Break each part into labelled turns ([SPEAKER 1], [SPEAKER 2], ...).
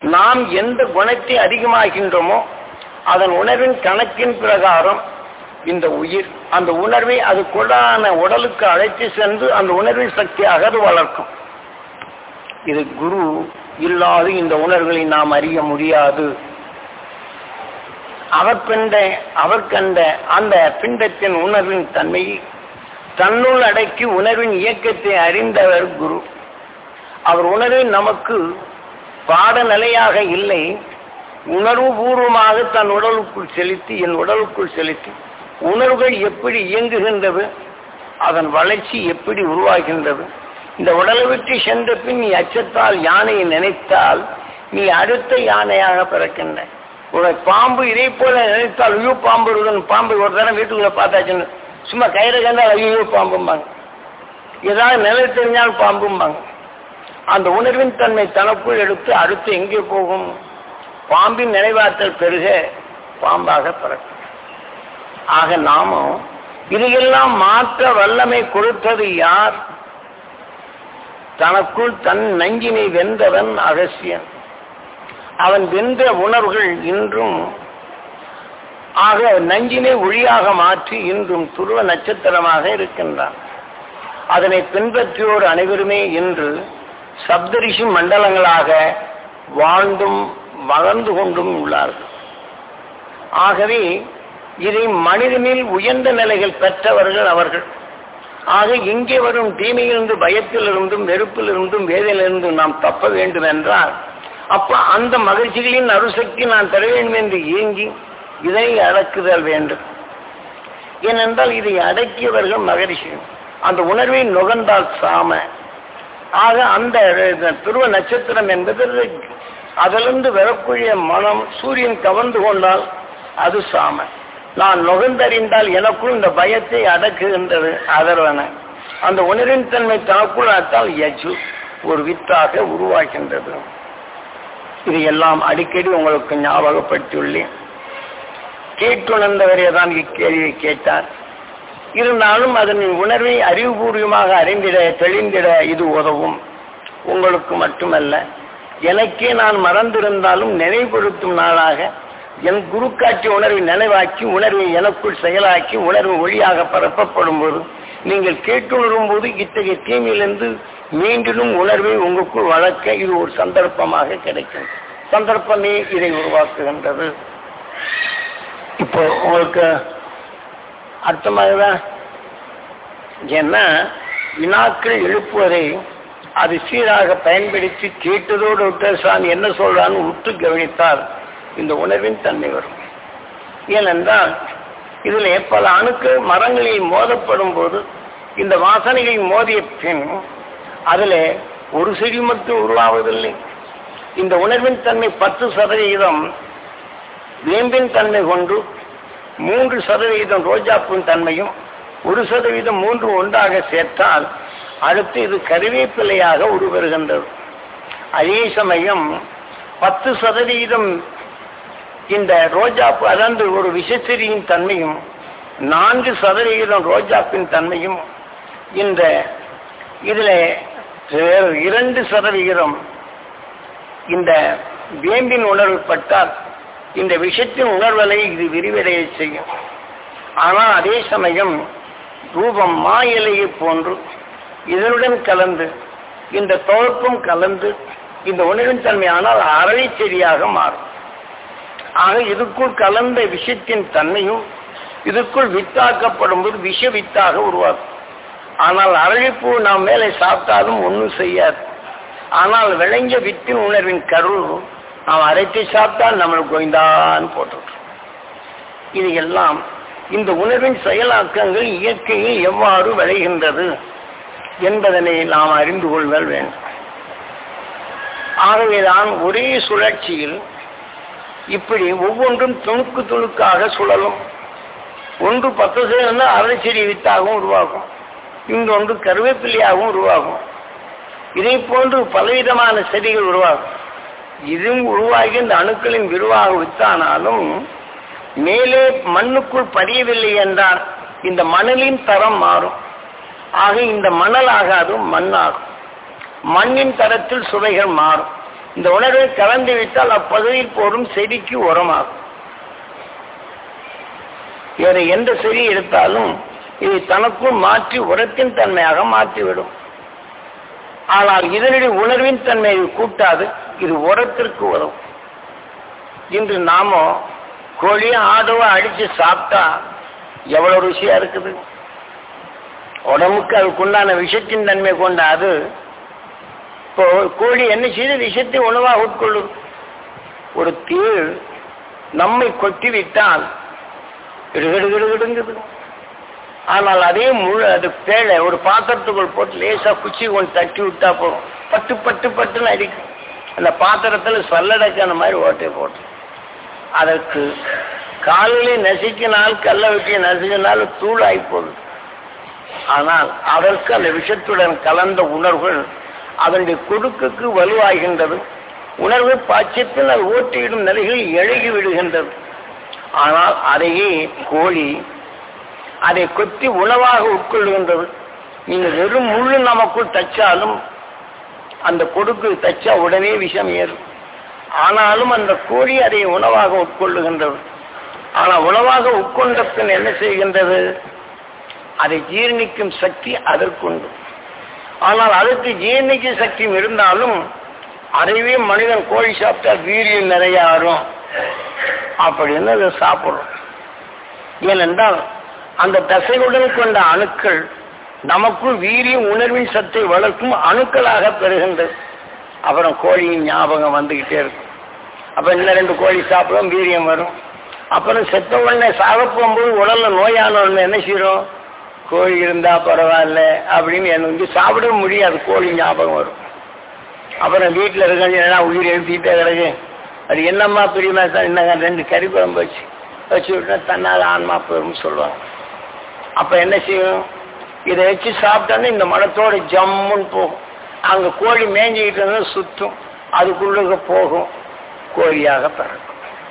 [SPEAKER 1] நாம் எந்த குணத்தை அதிகமாகின்றோமோ அதன் உணர்வின் கணக்கின் பிரகாரம் இந்த உயிர் அந்த உணர்வை அதுக்குள்ளான உடலுக்கு அழைத்து சென்று அந்த உணர்வின் சக்தியாக அது வளர்க்கும் இது குரு இல்லாது இந்த உணர்வுகளை நாம் அறிய முடியாது அவர் கண்ட அவர் கண்ட அந்த பிண்டத்தின் உணர்வின் தன்மையை தன்னுள் அடக்கி உணர்வின் இயக்கத்தை அறிந்தவர் குரு அவர் உணர்வை நமக்கு பாடநிலையாக இல்லை உணர்வு பூர்வமாக தன் உடலுக்குள் செலுத்தி என் உடலுக்குள் செலுத்தி உணர்வுகள் எப்படி இயங்குகின்றது அதன் வளர்ச்சி எப்படி உருவாகின்றது இந்த உடலை விட்டு சென்ற பின் நீ அச்சத்தால் யானையை நினைத்தால் நீ அடுத்த யானையாக பிறக்கின்ற உனக்கு பாம்பு இதே போல நினைத்தால் ஐயோ பாம்பு இருக்குன்னு பாம்பு ஒரு தரம் வீட்டுக்குள்ள பார்த்தாச்சுன்னு சும்மா கயிறு கண்டால் ஐயோ பாம்பும்பாங்க ஏதாவது நிலை தெரிஞ்சால் பாம்பும்பாங்க அந்த உணர்வின் தன்மை தனக்குள் எடுத்து அடுத்து எங்கே போகும் பாம்பின் நினைவாற்றல் பெருக பாம்பாக பிறக்கும் ஆக நாமும் இதையெல்லாம் மாற்ற வல்லமை கொடுத்தது யார் தனக்குள் தன் நஞ்சினை வென்றவன் அகசியன் அவன் வென்ற உணர்வுகள் இன்றும் ஆக நஞ்சினை ஒளியாக மாற்றி இன்றும் துருவ நட்சத்திரமாக இருக்கின்றான் அதனை பின்பற்றியோர் அனைவருமே இன்று சப்தரிஷி மண்டலங்களாக வாழ்ந்தும் வளர்ந்து கொண்டும் உள்ளார்கள் ஆகவே இதை மனிதனில் உயர்ந்த நிலைகள் பெற்றவர்கள் அவர்கள் ஆக இங்கே வரும் தீமையிலிருந்து பயத்திலிருந்தும் வெறுப்பிலிருந்தும் வேதையிலிருந்தும் நாம் தப்ப வேண்டும் என்றால் அப்ப அந்த மகிழ்ச்சிகளின் அருசக்தி நான் தர வேண்டும் என்று ஏங்கி இதை அடக்குதல் வேண்டும் ஏனென்றால் இதை அடக்கியவர்கள் மகரிஷி அந்த உணர்வை நுகர்ந்தால் சாம ஆக அந்த துருவ நட்சத்திரம் என்பது அதிலிருந்து வரக்கூடிய மனம் சூரியன் கவர்ந்து கொண்டால் அது சாம நான் நுகர்ந்தறிந்தால் எனக்குள் இந்த பயத்தை அடக்குகின்றது அதர்வன அந்த உணர்வின் தன்மை தனக்குள் அத்தால் யஜு ஒரு வித்தாக உருவாகின்றது இது எல்லாம் அடிக்கடி உங்களுக்கு ஞாபகப்படுத்தியுள்ளேன் கேட்டுணர்ந்தவரே தான் இக்கேள்வியை கேட்டார் இருந்தாலும் அதன் உணர்வை அறிவுபூர்வமாக அறிந்திட தெளிந்திட இது உதவும் உங்களுக்கு மட்டுமல்ல எனக்கே நான் மறந்திருந்தாலும் நினைவுபடுத்தும் நாளாக என் குரு காட்சி உணர்வை நினைவாக்கி உணர்வை எனக்குள் செயலாக்கி உணர்வு ஒளியாக பரப்பப்படும் போது நீங்கள் கேட்டுணரும் போது இத்தகைய தீமையிலிருந்து மீண்டும் உணர்வை உங்களுக்குள் வளர்க்க இது ஒரு சந்தர்ப்பமாக கிடைக்கும் சந்தர்ப்பமே இதை உருவாக்குகின்றது இப்போ உங்களுக்கு அர்த்தமாகுதா ஏன்னா வினாக்கள் எழுப்புவதை அது சீராக பயன்படுத்தி கேட்டதோடு விட்ட சாமி என்ன சொல்றான்னு உற்று கவனித்தால் இந்த உணர்வின் தன்மை வரும் ஏனென்றால் இதுல பல அணுக்கள் மரங்களில் மோதப்படும் போது இந்த வாசனைகள் மோதிய பின் அதுல ஒரு செடி மட்டும் உருவாவதில்லை இந்த உணர்வின் தன்மை பத்து சதவிகிதம் வேம்பின் தன்மை கொண்டு மூன்று சதவிகிதம் ரோஜாப்பின் தன்மையும் ஒரு சதவீதம் மூன்று ஒன்றாக சேர்த்தால் அடுத்து இது கருவேப்பிலையாக உருவருகின்றது அதே சமயம் பத்து சதவீதம் இந்த ரோஜாப்பு அதாவது ஒரு விஷச்செடியின் தன்மையும் நான்கு சதவிகிதம் ரோஜாப்பின் தன்மையும் இந்த இதுல இரண்டு சதவிகிதம் இந்த வேம்பின் உணர்வு பட்டால் இந்த விஷத்தின் உணர்வலை இது விரிவடைய செய்யும் ஆனால் அதே சமயம் ரூபம் மா இலையை போன்று இதனுடன் கலந்து இந்த தொகுப்பும் கலந்து இந்த உணர்வின் தன்மை ஆனால் அறவை செடியாக மாறும் ஆக இதுக்குள் கலந்த விஷத்தின் தன்மையும் இதுக்குள் வித்தாக்கப்படும் போது விஷ வித்தாக உருவாக்கும் ஆனால் அரளிப்பூ நாம் மேலே சாப்பிட்டாலும் ஒன்றும் செய்யாது ஆனால் விளைஞ்ச வித்தின் உணர்வின் கருள் நாம் அரைத்து சாப்பிட்டால் நம்மளுக்கு கோய்ந்தான்னு போட்டுருக்கோம் இது எல்லாம் இந்த உணர்வின் செயலாக்கங்கள் இயற்கையில் எவ்வாறு விளைகின்றது என்பதனை நாம் அறிந்து கொள்வல் வேண்டும் ஆகவேதான் ஒரே சுழற்சியில் இப்படி ஒவ்வொன்றும் துணுக்கு துணுக்காக சுழலும் ஒன்று பத்து சேர்ந்து அரைச்செடி வித்தாகவும் உருவாகும் இன்னொன்று கருவேப்பிள்ளையாகவும் உருவாகும் இதை போன்று பலவிதமான செடிகள் உருவாகும் இதுவும் உருவாகி இந்த அணுக்களின் விரிவாக வித்தானாலும் மேலே மண்ணுக்குள் படியவில்லை என்றால் இந்த மணலின் தரம் மாறும் ஆக இந்த மணல் ஆகாது மண்ணாகும் மண்ணின் தரத்தில் சுவைகள் மாறும் இந்த உணர்வை கலந்து விட்டால் அப்பகுதியில் போடும் செடிக்கு உரமாகும் வேறு எந்த செடி எடுத்தாலும் இதை தனக்குள் மாற்றி உரத்தின் தன்மையாக மாற்றிவிடும் ஆனால் இதனுடைய உணர்வின் தன்மையை கூட்டாது இது உரத்திற்கு உதவும் இன்று நாம கோழியோ ஆடவோ அடிச்சு சாப்பிட்டா எவ்வளவு ருசியா இருக்குது உடம்புக்கு அதுக்குண்டான விஷத்தின் தன்மை கொண்ட அது இப்போ கோழி என்ன செய்து விஷத்தை உணவாக உட்கொள்ளும் ஒரு தீழ் நம்மை கொட்டி விட்டால் கிடுகிடுகிடுங்குது ஆனால் அதே முழு அது பேழை ஒரு பாத்திரத்துக்குள் போட்டு லேசா குச்சி கொண்டு தட்டி விட்டா போதும் பட்டு பட்டு பட்டுன்னு அடிக்கும் அந்த பாத்திரத்துல சல்லடைக்கான மாதிரி ஓட்டை போட்டு அதற்கு காலிலே நசுக்கினால் கல்ல வெட்டி நசுக்கினால் தூள் ஆகி போகுது ஆனால் அதற்கு அந்த விஷத்துடன் கலந்த உணர்வுகள் அதனுடைய கொடுக்குக்கு வலுவாகின்றது உணர்வு பாய்ச்சத்தில் அது ஓட்டிவிடும் நிலையில் எழுகி விடுகின்றது ஆனால் அதையே கோழி அதை கொத்தி உணவாக உட்கொள்கின்றது நீங்க வெறும் முள்ளு நமக்குள் தச்சாலும் அந்த கொடுக்கு தச்சா உடனே விஷம் ஏறும் ஆனாலும் அந்த கோழி அதை உணவாக உட்கொள்ளுகின்றது ஆனால் உணவாக உட்கொண்ட பின் என்ன செய்கின்றது அதை ஜீரணிக்கும் சக்தி அதற்குண்டு ஆனால் அதற்கு ஜீரணிக்கும் சக்தியும் இருந்தாலும் அதைவே மனிதன் கோழி சாப்பிட்டா வீரியம் நிறைய ஆறும் அப்படின்னு அதை சாப்பிடுறோம் ஏனென்றால் அந்த தசையுடன் கொண்ட அணுக்கள் நமக்குள் வீரியம் உணர்வின் சத்தை வளர்க்கும் அணுக்களாக பெறுகின்றது அப்புறம் கோழியின் ஞாபகம் வந்துகிட்டே இருக்கும் அப்ப இன்னும் ரெண்டு கோழி சாப்பிடும் வீரியம் வரும் அப்புறம் செத்த உடனே சாக போகும்போது உடல்ல நோயான உடனே என்ன செய்யறோம் கோழி இருந்தா பரவாயில்ல அப்படின்னு எனக்கு சாப்பிட முடியாது கோழி ஞாபகம் வரும் அப்புறம் வீட்டில் இருக்க உயிர் எழுப்பிட்டே கிடக்கு அது என்னம்மா பிரியமா சார் என்னங்க ரெண்டு கறி குழம்பு வச்சு வச்சு விட்டா தன்னால் ஆன்மா போயிரும் சொல்லுவாங்க அப்ப என்ன செய்யும் இதை வச்சு சாப்பிட்டோன்னே இந்த மனத்தோட ஜம்முன்னு போகும் அங்க கோழி மேய்ஞ்சிக்கிட்டு இருந்தா சுத்தும் அதுக்குள்ள போகும் கோழியாக பிறக்கும்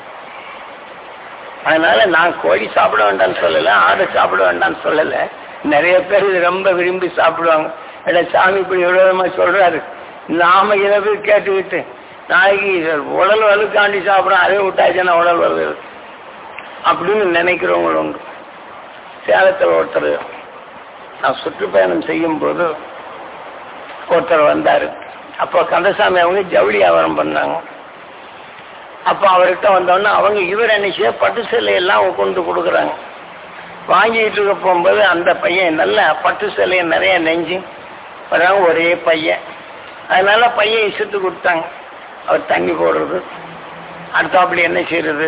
[SPEAKER 1] அதனால நான் கோழி சாப்பிட வேண்டாம்னு சொல்லல ஆடு சாப்பிட வேண்டாம்னு சொல்லல நிறைய பேர் இது ரொம்ப விரும்பி சாப்பிடுவாங்க ஏன்னா சாமி இப்படி விரோதமா சொல்றாரு நாம இதை போய் கேட்டுக்கிட்டு நாளைக்கு உடல் வலுக்காண்டி சாப்பிட்றோம் அதே விட்டாச்சுன்னா உடல் வருது அப்படின்னு நினைக்கிறவங்க உண்டு சேலத்தில் ஒருத்தர் நான் சுற்றுப்பயணம் செய்யும் போது ஒருத்தர் வந்தார் அப்போ கந்தசாமி அவங்க ஜவுளி வியாபாரம் பண்ணாங்க அப்போ அவர்கிட்ட வந்தோடனே அவங்க இவர் என்ன பட்டு சேலை எல்லாம் கொண்டு கொடுக்குறாங்க வாங்கிட்டு இருக்க போகும்போது அந்த பையன் நல்ல பட்டு சேலையை நிறைய நெஞ்சு வராங்க ஒரே பையன் அதனால பையன் இசுத்து கொடுத்தாங்க அவர் தண்ணி போடுறது அடுத்தாப்புல என்ன செய்யறது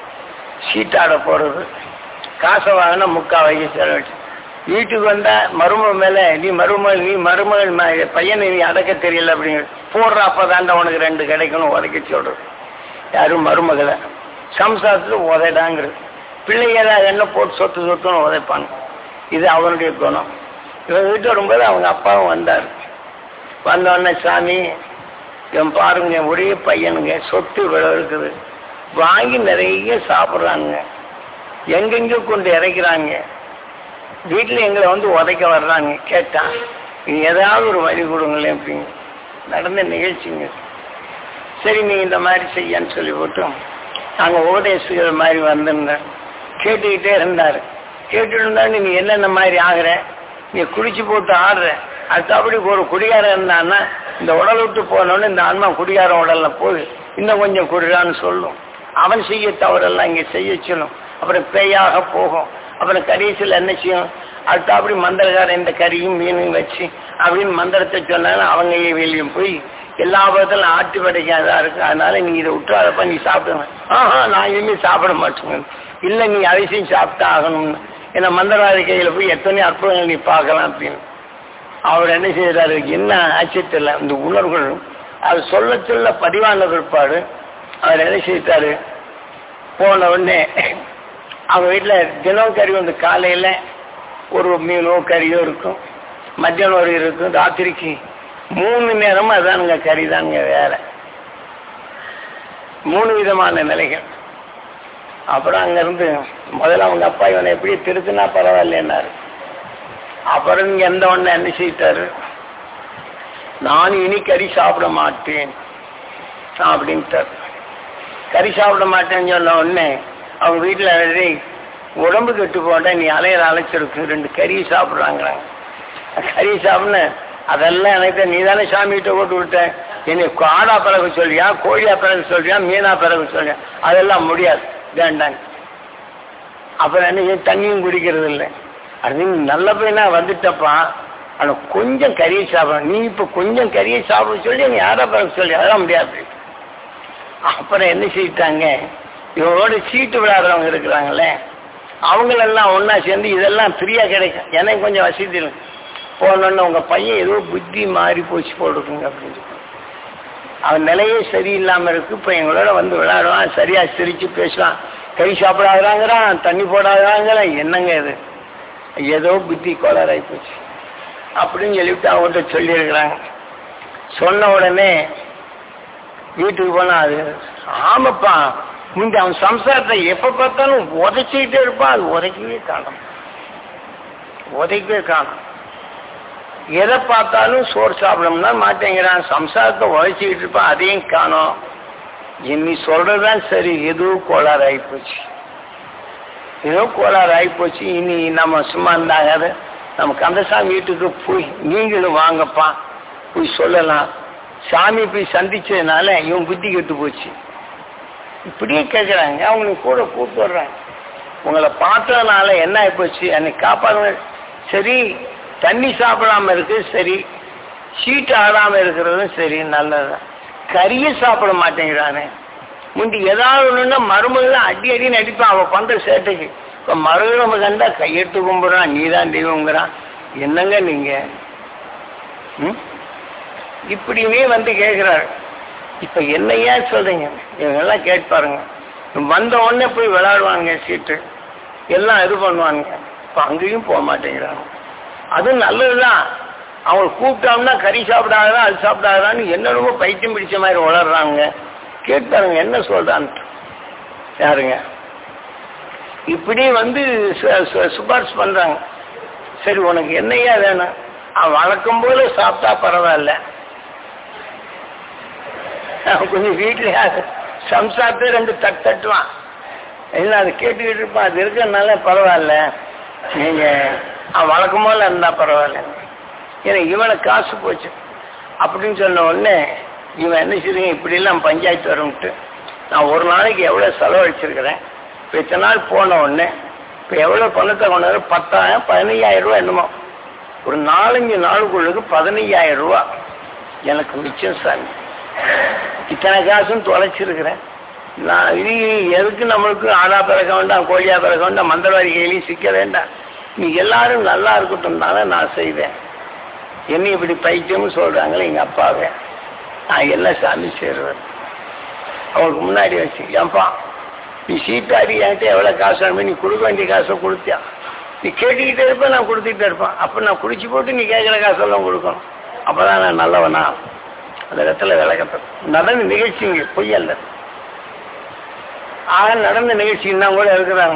[SPEAKER 1] சீட்டாட போடுறது காசை வாங்கினா முக்கா வகை செலவிட்டு வீட்டுக்கு வந்தா மருமக மேல நீ மருமகள் நீ மருமகள் ம- பையனை நீ அடக்க தெரியல அப்படிங்கிற போடுற அப்பதாண்டா உனக்கு ரெண்டு கிடைக்கணும் உதைக்க சொல்றது யாரும் மருமகளை சம்சாரத்துல உதைடாங்கிறது பிள்ளைங்க ஏதாவது என்ன போட்டு சொத்து சொத்துன்னு உதைப்பாங்க இது அவனுடைய குணம் இவன் வீட்டு வரும்போது அவங்க அப்பாவும் வந்தார் வந்தோடனே சாமி இவன் பாருங்க ஒரே பையனுங்க சொத்து இவ்வளவு இருக்குது வாங்கி நிறைய சாப்பிட்றாங்க எங்கெங்கோ கொண்டு இறைக்கிறாங்க வீட்டில் எங்களை வந்து உதைக்க வர்றாங்க கேட்டான் நீ ஏதாவது ஒரு வழி கொடுங்களேன் அப்படின்னு நடந்த நிகழ்ச்சிங்க சரி நீ இந்த மாதிரி செய்யன்னு சொல்லி போட்டு நாங்கள் உபதேசிக்கிற மாதிரி வந்திருந்தேன் கேட்டுக்கிட்டே இருந்தார் கேட்டுட்டு இருந்தா நீ என்னென்ன மாதிரி ஆகுற நீ குடிச்சு போட்டு ஆடுற அடுத்தபடி ஒரு குடிகாரன் இருந்தான்னா இந்த உடல் விட்டு போனோன்னு இந்த ஆன்மா குடிகாரன் உடல்ல போய் இன்னும் கொஞ்சம் குடிடான்னு சொல்லும் அவன் செய்ய தவறெல்லாம் இங்க செய்ய சொல்லும் அப்புறம் பேயாக போகும் அப்புறம் கடைசியில் என்ன செய்யும் அடுத்தபடி மந்திரக்காரன் இந்த கறியும் மீனும் வச்சு அப்படின்னு மந்திரத்தை சொன்னாலும் அவங்க வெளியும் போய் எல்லா பக்கத்திலும் ஆட்டு படைக்காதா இருக்கு அதனால நீ இதை விட்டுறாதப்ப நீ சாப்பிடுங்க ஆஹா நான் இனிமே சாப்பிட மாட்டேங்க இல்ல நீ அரிசியும் சாப்பிட்டா ஆகணும்னு ஏன்னா மந்திரவாதி கையில போய் எத்தனை அற்புதங்கள் நீ பார்க்கலாம் அப்படின்னு அவர் என்ன செய்யறாரு என்ன ஆச்சரியத்தில் இந்த உணர்வுகள் அது சொல்ல சொல்ல பதிவான பிற்பாடு அவர் என்ன செய்தாரு போன உடனே அவங்க வீட்டில் தினம் கறி வந்து காலையில் ஒரு மீனோ கறியோ இருக்கும் மத்தியானம் ஒரு இருக்கும் ராத்திரிக்கு மூணு நேரமும் அதானுங்க கறி தானுங்க வேலை மூணு விதமான நிலைகள் அப்புறம் அங்கிருந்து முதல்ல அவங்க அப்பா இவனை எப்படி திருத்தினா பரவாயில்லைன்னாரு அப்புறம் இங்க எந்த ஒண்ணு என்ன செய்தாரு நான் இனி கறி சாப்பிட மாட்டேன் அப்படின்ட்டார் கறி சாப்பிட மாட்டேன்னு சொன்ன உடனே அவங்க வீட்டில் எழுதி உடம்பு கெட்டு போட்டா நீ அலையிற அலைச்சிருக்கு ரெண்டு கறி சாப்பிட்றாங்கிறாங்க கறி சாப்பிட்ன அதெல்லாம் எனக்கு நீ தானே சாமிகிட்ட போட்டு விட்ட என்னை காடா பிறகு சொல்லியா கோழியா பிறகு சொல்றியா மீனா பிறகு சொல்லியா அதெல்லாம் முடியாது வேண்டாங்க அப்புறம் என்ன தண்ணியும் குடிக்கிறது இல்லை அது நல்ல பையனா வந்துட்டப்பா ஆனால் கொஞ்சம் கறியை சாப்பிடணும் நீ இப்போ கொஞ்சம் கறியை சாப்பிட சொல்லி நீ யாரா பிறகு சொல்லி அதெல்லாம் முடியாது அப்புறம் என்ன செய்யிட்டாங்க இவங்களோட சீட்டு விளையாடுறவங்க இருக்கிறாங்களே அவங்களெல்லாம் ஒன்றா சேர்ந்து இதெல்லாம் ஃப்ரீயாக கிடைக்கும் எனக்கு கொஞ்சம் வசதி இல்லை போனோன்னு உங்கள் பையன் ஏதோ புத்தி மாறி போச்சு போட்டுருக்குங்க அப்படின்னு சொல்லி அவன் நிலையே சரியில்லாமல் இருக்கு இப்போ எங்களோட வந்து விளையாடுவான் சரியாக சிரித்து பேசுவான் கை சாப்பிடாதாங்கிறான் தண்ணி போடாதாங்கிறான் என்னங்க இது ஏதோ புத்தி கோளாறாகி போச்சு அப்படின்னு சொல்லிவிட்டு அவங்கள்ட்ட சொல்லியிருக்கிறாங்க சொன்ன உடனே வீட்டுக்கு போனா அது ஆமாப்பா முந்தி அவன் சம்சாரத்தை எப்ப பார்த்தாலும் உதைச்சிக்கிட்டே இருப்பான் அது உதைக்கவே காணும் உதைக்கவே காணும் எதை பார்த்தாலும் சோறு சாப்பிடணும்னா மாட்டேங்கிறான் சம்சாரத்தை உழைச்சிக்கிட்டு இருப்பான் அதையும் காணும் நீ சொல்றதுதான் சரி ஏதோ கோளாறு ஆகிப்போச்சு ஏதோ கோளாறு ஆகிப்போச்சு இனி நம்ம சும்மா இருந்தாங்க நம்ம கந்தசாமி வீட்டுக்கு போய் நீங்களும் வாங்கப்பா போய் சொல்லலாம் சாமி போய் சந்திச்சதுனால இவன் புத்தி கெட்டு போச்சு இப்படியே கேட்குறாங்க அவங்களுக்கு கூட கூப்பிட்டு வர்றாங்க உங்களை பார்த்ததுனால என்ன ஆகிப்போச்சு அன்னைக்கு காப்பாடுங்க சரி தண்ணி சாப்பிடாம இருக்கு சரி சீட்டு ஆடாம இருக்கிறதும் சரி நல்லதுதான் கறியை சாப்பிட மாட்டேங்கிறானே முந்தி ஏதாவது ஒண்ணுன்னா மருமகளை அடி அடின்னு அடிப்பான் அவன் பண்ற சேட்டைக்கு இப்ப மருமக கண்டா கையெட்டு கும்பிடுறான் நீதான் தெய்வங்கிறான் என்னங்க நீங்க ம் இப்படியுமே வந்து கேட்கிறாரு இப்ப என்னையா சொல்றீங்க இவங்கெல்லாம் கேட்பாருங்க வந்த உடனே போய் விளையாடுவாங்க சீட்டு எல்லாம் இது பண்ணுவாங்க இப்ப அங்கேயும் போக மாட்டேங்கிறாங்க அதுவும் நல்லதுதான் அவங்க கூப்பிட்டோம்னா கறி சாப்பிடாதா அது சாப்பிடாதான்னு என்னென்னமோ பைத்தியம் பிடிச்ச மாதிரி வளர்றாங்க கேட்பாருங்க என்ன சொல்றான்ட்டு யாருங்க இப்படி வந்து சுபாரிசு பண்றாங்க சரி உனக்கு என்னையா வேணும் அவன் வழக்கம் போல சாப்பிட்டா பரவாயில்ல அவன் கொஞ்சம் வீட்டில் சம்சாரத்தை ரெண்டு தட்டு தட்டுவான் இல்லை அது கேட்டுக்கிட்டு இருப்பான் அது இருக்கிறதுனால பரவாயில்ல நீங்க அவன் வழக்கம் போல இருந்தா பரவாயில்ல ஏன்னா இவனை காசு போச்சு அப்படின்னு சொன்ன உடனே இவன் என்ன செய்யுங்க இப்படிலாம் பஞ்சாயத்து வரும்ட்டு நான் ஒரு நாளைக்கு எவ்வளோ செலவழிச்சிருக்கிறேன் இப்போ இத்தனை நாள் போன உடனே இப்போ எவ்வளோ பணத்தை கொண்டு வர பத்தாயிரம் பதினையாயிரம் ரூபா என்னமோ ஒரு நாலஞ்சு நாளுக்குள்ளுக்கு பதினையாயிரம் ரூபா எனக்கு மிச்சம் சாமி இத்தனை காசும் தொலைச்சிருக்கிறேன் நான் இது எதுக்கு நம்மளுக்கு ஆடா பிறக்க வேண்டாம் கோழியா பிறக்க வேண்டாம் மந்திரவாதி கையிலையும் சிக்க வேண்டாம் நீ எல்லாரும் நல்லா இருக்கட்டும் தானே நான் செய்வேன் என்ன இப்படி பைத்தியம்னு சொல்றாங்களே எங்க அப்பாவே நான் என்ன சாமி சேருவேன் அவங்களுக்கு முன்னாடி வச்சு ஏன்பா நீ சீட்டாடி என்கிட்ட எவ்வளோ காசு வேணுமோ நீ கொடுக்க வேண்டிய காசை கொடுத்தியா நீ கேட்டுக்கிட்டே இருப்ப நான் கொடுத்துக்கிட்டே இருப்பேன் அப்போ நான் குடிச்சு போட்டு நீ கேட்குற காசெல்லாம் கொடுக்கணும் அப்போதான் நான் நல்லவனா அந்த இடத்துல விளக்கட்டும் நடந்த நிகழ்ச்சிங்க பொய் அல்ல ஆக நடந்த நிகழ்ச்சின்னா கூட இருக்கிறாங்க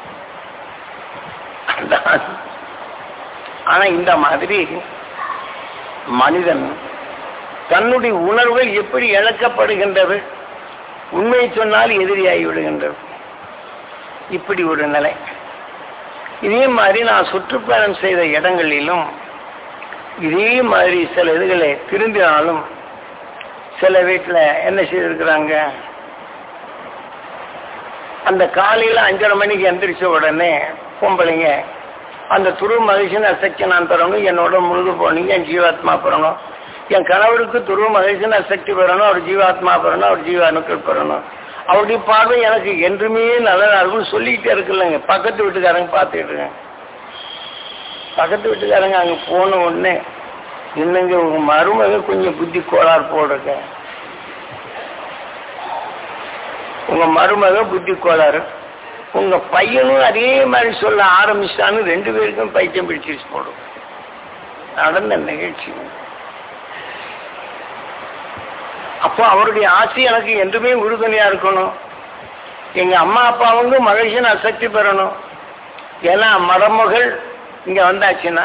[SPEAKER 1] ஆனா இந்த மாதிரி மனிதன் தன்னுடைய உணர்வுகள் எப்படி இழக்கப்படுகின்றது உண்மை சொன்னால் எதிரியாகி விடுகின்றது இப்படி ஒரு நிலை இதே மாதிரி நான் சுற்றுப்பயணம் செய்த இடங்களிலும் இதே மாதிரி சில இதுகளை திரும்பினாலும் சில வீட்டில் என்ன செய்திருக்கிறாங்க அந்த காலையில் அஞ்சரை மணிக்கு எந்திரிச்ச உடனே பொம்பளைங்க அந்த துரு மகிழ்ச்சின்னு அசக்தி நான் பெறணும் என்னோட முழுது போனீங்க என் ஜீவாத்மா பெறணும் என் கணவருக்கு துருவ மகிழ்ச்சின்னு அசக்தி பெறணும் அவர் ஜீவாத்மா பெறணும் அவர் ஜீவாணுக்கள் பெறணும் அவருடைய பார்வை எனக்கு என்றுமே நல்லதா இருக்கும்னு சொல்லிக்கிட்டே இருக்குல்லங்க பக்கத்து வீட்டுக்காரங்க பார்த்துக்கிட்டு இருக்கேன் பக்கத்து வீட்டுக்காரங்க அங்கே போன உடனே இன்னங்க உங்க மருமக கொஞ்சம் புத்தி கோளாறு போடுறங்க உங்க மருமக புத்தி கோளாறு உங்க பையனும் அதே மாதிரி சொல்ல ஆரம்பிச்சான்னு ரெண்டு பேருக்கும் பைத்தியம் பிடிச்சிருச்சு போடும் நடந்த நிகழ்ச்சி அப்போ அவருடைய ஆசை எனக்கு என்றுமே உறுதுணையா இருக்கணும் எங்க அம்மா அப்பாவுங்க மகிழ்ச்சின்னு அசக்தி பெறணும் ஏன்னா மருமகள் இங்க வந்தாச்சுன்னா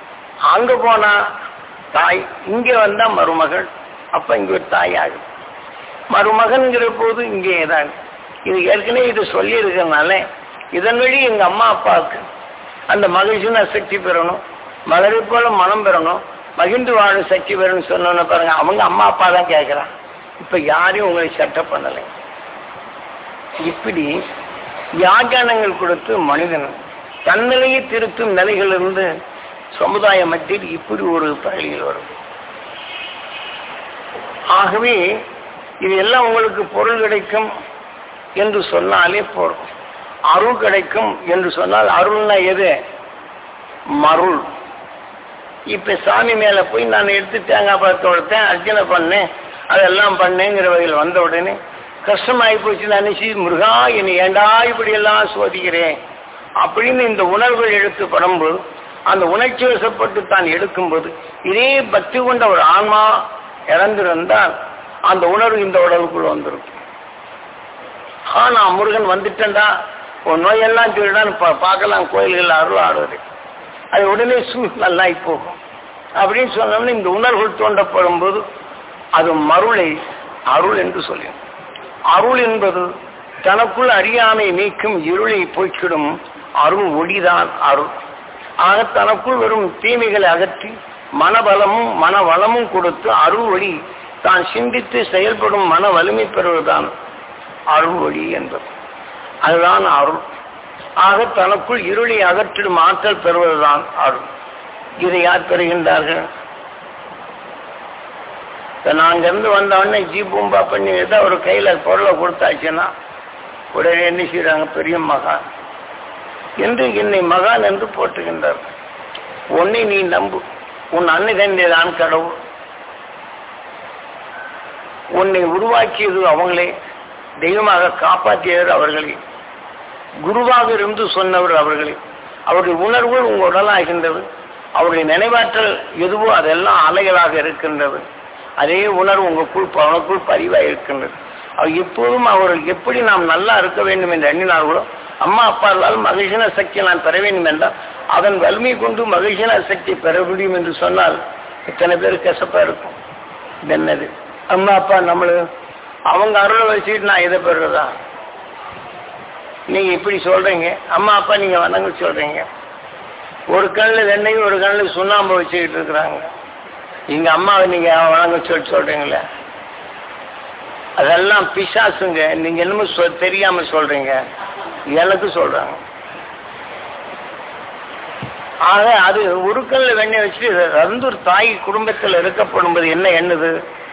[SPEAKER 1] அங்க போனா தாய் இங்க வந்தா மருமகள் அப்ப இங்க ஒரு தாய் ஆகும் மருமகன்கிற போது இங்கே தான் இது ஏற்கனவே இது சொல்லி இருக்கிறதுனால இதன் வழி எங்க அம்மா அப்பாவுக்கு அந்த மகிழ்ச்சின சக்தி பெறணும் மலரை போல மனம் பெறணும் மகிழ்ந்து வாழும் சக்தி பெறணும் சொன்னோன்னு பாருங்க அவங்க அம்மா அப்பா தான் கேட்கிறான் இப்ப யாரையும் உங்களை சட்டை பண்ணலை இப்படி வியாக்கியானங்கள் கொடுத்து மனிதன் தன்னிலையை திருத்தும் நிலைகளிலிருந்து சமுதாய மத்தியில் இப்படி ஒரு பள்ளியில் வரும் ஆகவே இது எல்லாம் உங்களுக்கு பொருள் கிடைக்கும் என்று சொன்னாலே போதும் அருள் கிடைக்கும் என்று சொன்னால் அருள்னா எது மருள் இப்ப சாமி மேல போய் நான் எடுத்து தேங்காய் பழத்தை கொடுத்தேன் அர்ச்சனை பண்ணேன் அதெல்லாம் பண்ணேங்கிற வகையில் வந்த உடனே கஷ்டமாயி போச்சு நினைச்சு முருகா என்னை ஏண்டா இப்படி எல்லாம் சோதிக்கிறேன் அப்படின்னு இந்த உணர்வுகள் எடுத்து படும்போது அந்த உணர்ச்சி வசப்பட்டு தான் எடுக்கும்போது இதே பக்தி கொண்ட ஒரு ஆன்மா இறந்திருந்தால் அந்த உணர்வு இந்த உடலுக்குள் வந்திருக்கும் ஆ நான் முருகன் வந்துட்டேன்டா உன் நோயெல்லாம் சொல்லிடான்னு பா பார்க்கலாம் கோயில்கள் அருள் ஆடுவது அது உடனே சூ நல்லா போகும் அப்படின்னு சொன்னோம்னா இந்த உணர்வுகள் தோண்டப்படும் போது அது மருளை அருள் என்று சொல்லும் அருள் என்பது தனக்குள் அறியாமை நீக்கும் இருளை போக்கிடும் அருள் ஒளிதான் அருள் ஆக தனக்குள் வரும் தீமைகளை அகற்றி மனபலமும் மன வளமும் கொடுத்து அருள் ஒளி தான் சிந்தித்து செயல்படும் மன வலிமை பெறுவதுதான் அருள் ஒளி என்பது அதுதான் அருள் ஆக தனக்குள் இருளை அகற்றிடும் ஆற்றல் பெறுவதுதான் அருள் இதை யார் பெறுகின்றார்கள் நாங்க இருந்து வந்த உடனே ஜி பூம்பா பண்ணி ஏதாவது ஒரு கையில பொருளை கொடுத்தாச்சுன்னா உடனே என்ன செய்யறாங்க பெரிய மகான் என்று என்னை மகான் என்று போட்டுகின்றார் உன்னை நீ நம்பு உன் அன்னை தான் கடவுள் உன்னை உருவாக்கியது அவங்களே தெய்வமாக காப்பாற்றியவர் அவர்களே குருவாக இருந்து சொன்னவர் அவர்களே அவருடைய உணர்வுகள் உங்கள் உடலாகின்றது அவருடைய நினைவாற்றல் எதுவோ அதெல்லாம் அலைகளாக இருக்கின்றது அதே உணர்வு உங்களுக்குள் அவனுக்குள் பதிவாக இருக்கின்றது அவர் எப்போதும் அவர் எப்படி நாம் நல்லா இருக்க வேண்டும் என்று எண்ணினார்களோ அம்மா அப்பாவால் மகிழ்ச்சின சக்தியை நான் பெற வேண்டும் என்றால் அதன் வலிமை கொண்டு மகிழ்ச்சின சக்தி பெற முடியும் என்று சொன்னால் இத்தனை பேர் கசப்பா இருக்கும் இது என்னது அம்மா அப்பா நம்மளு அவங்க அருளை வச்சுக்கிட்டு நான் இதை பெறுறதா நீங்க இப்படி சொல்றீங்க அம்மா அப்பா நீங்க வணங்க சொல்றீங்க ஒரு கண்ணில் வெண்ணையும் ஒரு கண்ணில் சுண்ணாம்பு வச்சுக்கிட்டு இருக்கிறாங்க எங்க அம்மாவை நீங்க வணங்க சொல்லி சொல்றீங்களே அதெல்லாம் பிசாசுங்க நீங்க என்னமோ சொ- தெரியாம சொல்றீங்க எனக்கு சொல்றாங்க ஆக அது ஒரு கல்ல வெண்ணெய் வச்சு ரந்தூர் தாய் குடும்பத்தில் இருக்கப்படும்போது என்ன எண்ணுது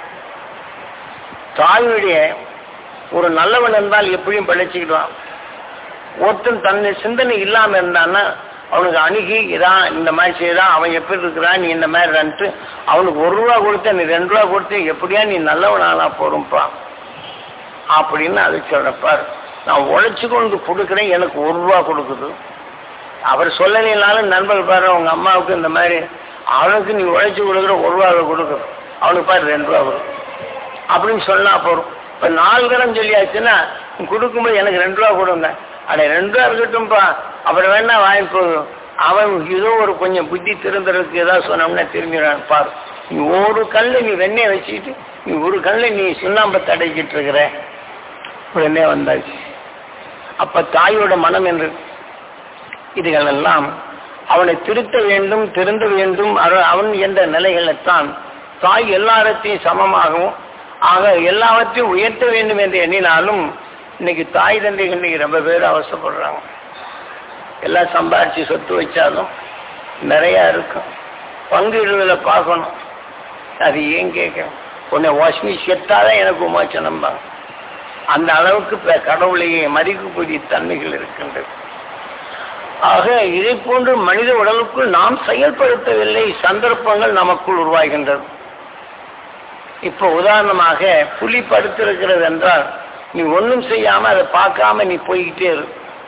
[SPEAKER 1] தாயுடைய ஒரு நல்லவன் இருந்தால் எப்படியும் பிழைச்சிக்கிடுவான் ஒருத்தன் தன்னை சிந்தனை இல்லாம இருந்தான்னா அவனுக்கு அணுகி இதான் இந்த மாதிரி செய்யறான் அவன் எப்படி இருக்கிறான் நீ இந்த மாதிரி ரன்ட்டு அவனுக்கு ஒரு ரூபா கொடுத்த நீ ரெண்டு ரூபா கொடுத்து எப்படியா நீ நல்லவனானா போரும்பா அப்படின்னு அது சொல்றப்பார் நான் உழைச்சு கொண்டு கொடுக்குறேன் எனக்கு ஒரு ரூபா கொடுக்குது அவர் சொல்லலைனாலும் நண்பர்கள் பாரு உங்க அம்மாவுக்கு இந்த மாதிரி அவனுக்கு நீ உழைச்சு கொடுக்குற ஒரு ரூபாவை கொடுக்குற அவனுக்கு பாரு ரெண்டு ரூபா கொடுக்கும் அப்படின்னு சொன்னா போறோம் இப்ப நாலு தரம் சொல்லியாச்சுன்னா நீ கொடுக்கும்போது எனக்கு ரெண்டு ரூபா கொடுங்க அட ரெண்டு ரூபா இருக்கட்டும்பா அப்புறம் வேணா வாங்கி போதும் அவன் ஏதோ ஒரு கொஞ்சம் புத்தி திருந்துறதுக்கு ஏதாவது சொன்னோம்னா திரும்பிடுறான் பாரு நீ ஒரு கல்ல நீ வெண்ணெய் வச்சுக்கிட்டு நீ ஒரு கல்ல நீ சுண்ணாம்பை தடைக்கிட்டு இருக்கிற உடனே வந்தாச்சு அப்ப தாயோட மனம் என்று இதுகளெல்லாம் அவனை திருத்த வேண்டும் திருந்த வேண்டும் அவ- அவன் என்ற நிலைகளைத்தான் தாய் எல்லாரத்தையும் சமமாகவும் ஆக எல்லாவற்றையும் உயர்த்த வேண்டும் என்று எண்ணினாலும் இன்னைக்கு தாய் தந்தைகள் இன்னைக்கு ரொம்ப பேர் அவசரப்படுறாங்க எல்லாம் சம்பாரிச்சு சொத்து வச்சாலும் நிறைய இருக்கும் பங்கு இடுதல பார்க்கணும் அது ஏன் கேட்கணும் உன்னை வாஷ்மி செத்தாதான் எனக்கு உமாச்சனம்பாங்க அந்த அளவுக்கு இப்ப கடவுளையே மதிக்கக்கூடிய தன்மைகள் இருக்கின்றது ஆக இதை போன்று மனித உடலுக்குள் நாம் செயல்படுத்தவில்லை சந்தர்ப்பங்கள் நமக்குள் உருவாகின்றது இப்போ உதாரணமாக புலி படுத்திருக்கிறது என்றால் நீ ஒண்ணும் செய்யாம அதை பார்க்காம நீ போய்கிட்டே இரு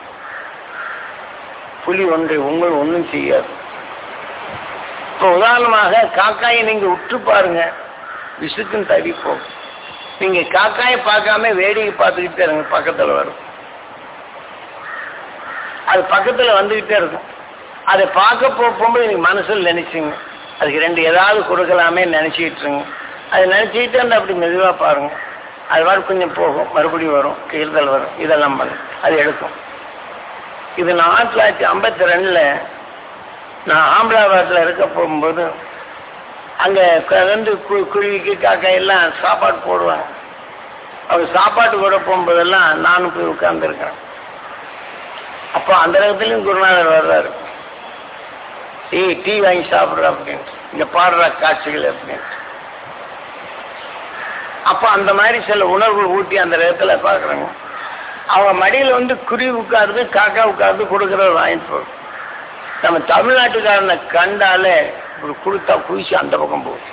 [SPEAKER 1] புலி ஒன்றை உங்கள் ஒண்ணும் செய்யாது இப்போ உதாரணமாக காக்காயை நீங்க உற்று பாருங்க விசுக்குன்னு தடி போகும் நீங்க காக்காயை பார்க்காம வேடிக்கை பார்த்துக்கிட்டே இருங்க பக்கத்துல வரும் அது பக்கத்துல வந்துகிட்டே இருக்கும் அதை பார்க்க போ- போகும்போது நீங்க மனசுல நினைச்சுங்க அதுக்கு ரெண்டு ஏதாவது கொடுக்கலாமே நினைச்சிட்டு இருங்க அதை நினைச்சிட்டு அந்த அப்படி மெதுவா பாருங்க அது மாதிரி கொஞ்சம் போகும் மறுபடியும் வரும் கீழ்தல் வரும் இதெல்லாம் பண்ணும் அது எடுக்கும் இது நான் ஆயிரத்தி தொள்ளாயிரத்தி ஐம்பத்தி ரெண்டுல நான் ஆம்பலாபாத்தில் இருக்க போகும்போது அங்க வந்து கு- குருவிக்கு காக்கா எல்லாம் சாப்பாடு போடுவாங்க அவங்க சாப்பாட்டு கூட போகும்போதெல்லாம் நானும் போய் உட்கார்ந்துருக்கேன் அப்போ அந்த இடத்துலயும் குருநாதர் வர்றாரு ஏய் டீ வாங்கி சாப்பிட்ற அப்படின்ட்டு இங்க பாடுற காட்சிகள் அப்படின்ட்டு அப்போ அந்த மாதிரி சில உணர்வுகள் ஊட்டி அந்த இடத்துல பார்க்குறாங்க அவங்க மடியில் வந்து குருவி உட்காருது காக்கா உட்காருது கொடுக்குறது வாங்கிட்டு போகுது நம்ம தமிழ்நாட்டுக்காரனை கண்டாலே இப்படி கொடுத்தா குதிச்சு அந்த பக்கம் போகுது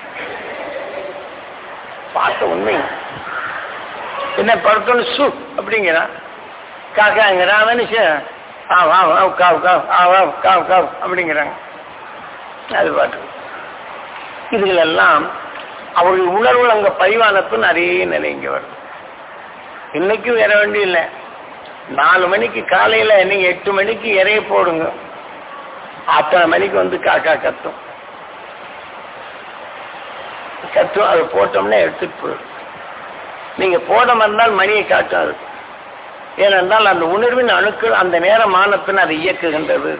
[SPEAKER 1] பார்த்த உண்மை என்ன படுத்தோன்னு சு அப்படிங்கிறான் காக்காங்கிறான் அவன் நிச்சயம் ஆ வா வா காவு காவு ஆ வா காவு காவு அப்படிங்கிறாங்க அது பாட்டு இதுகளெல்லாம் அவர்கள் உணர்வுகள் அங்க பதிவானப்பு நிறைய நிலை இங்க வரும் இன்னைக்கும் வேற வேண்டிய இல்லை நாலு மணிக்கு காலையில நீங்க எட்டு மணிக்கு இறைய போடுங்க அத்தனை மணிக்கு வந்து காக்கா கத்தும் கத்தும் அது போட்டோம்னா எடுத்துட்டு போயிடும் நீங்க போட மறந்தால் மணியை காட்டும் அது ஏனென்றால் அந்த உணர்வின் அணுக்கள் அந்த நேரமான பின் அதை இயக்குகின்றது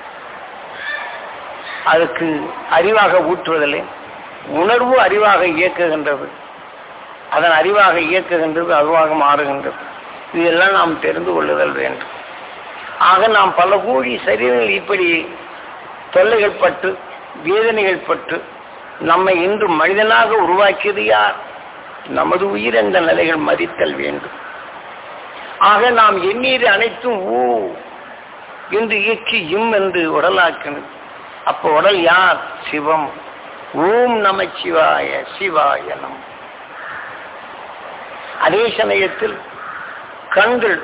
[SPEAKER 1] அதுக்கு அறிவாக ஊற்றுவதில்லை உணர்வு அறிவாக இயக்குகின்றது அதன் அறிவாக இயக்குகின்றது அதுவாக மாறுகின்றது இதெல்லாம் நாம் தெரிந்து கொள்ளுதல் வேண்டும் ஆக நாம் பல கோடி சரீரங்கள் இப்படி தொல்லைகள் பட்டு வேதனைகள் பட்டு நம்மை இன்று மனிதனாக உருவாக்கியது யார் நமது உயிர் என்ற நிலைகள் மதித்தல் வேண்டும் ஆக நாம் எண்ணீர் அனைத்தும் ஊ என்று இயக்கி இம் என்று உடலாக்கணும் அப்போ உடல் யார் சிவம் ஓம் நம சிவாய சிவாய நம் அதே சமயத்தில் கண்கள்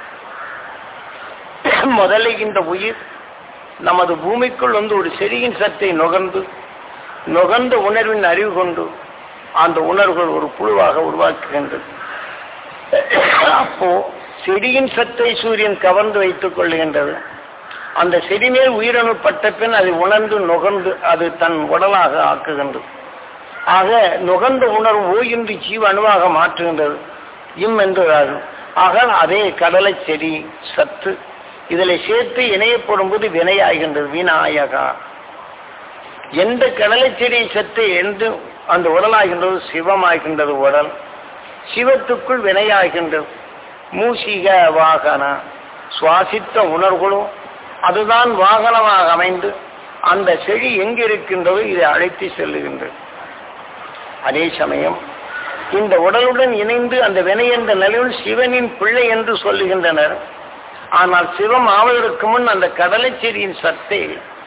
[SPEAKER 1] முதல்ல இந்த உயிர் நமது பூமிக்குள் வந்து ஒரு செடியின் சத்தை நுகர்ந்து நுகர்ந்த உணர்வின் அறிவு கொண்டு அந்த உணர்வுகள் ஒரு புழுவாக உருவாக்குகின்றது அப்போ செடியின் சத்தை சூரியன் கவர்ந்து வைத்துக் கொள்ளுகின்றது அந்த செடி மேல் உயிரணு பட்ட பின் அதை உணர்ந்து நுகர்ந்து அது தன் உடலாக ஆக்குகின்றது ஆக நுகர்ந்த உணர்வு ஓயின்றி ஜீவ அணுவாக மாற்றுகின்றது இம் என்று ஆகும் ஆக அதே கடலை செடி சத்து இதில் சேர்த்து இணையப்படும் போது வினையாகின்றது விநாயகா எந்த கடலை செடி சத்து என்று அந்த உடலாகின்றது சிவமாகின்றது உடல் சிவத்துக்குள் வினையாகின்றது மூசிக வாகன சுவாசித்த உணர்வுகளும் அதுதான் வாகனமாக அமைந்து அந்த செடி எங்கிருக்கின்றதோ இதை அழைத்து செல்லுகின்றது அதே சமயம் இந்த உடலுடன் இணைந்து அந்த வினை என்ற நிலையில் சிவனின் பிள்ளை என்று சொல்லுகின்றனர் ஆனால் சிவம் ஆவதற்கு முன் அந்த கடலை செடியின் சத்தை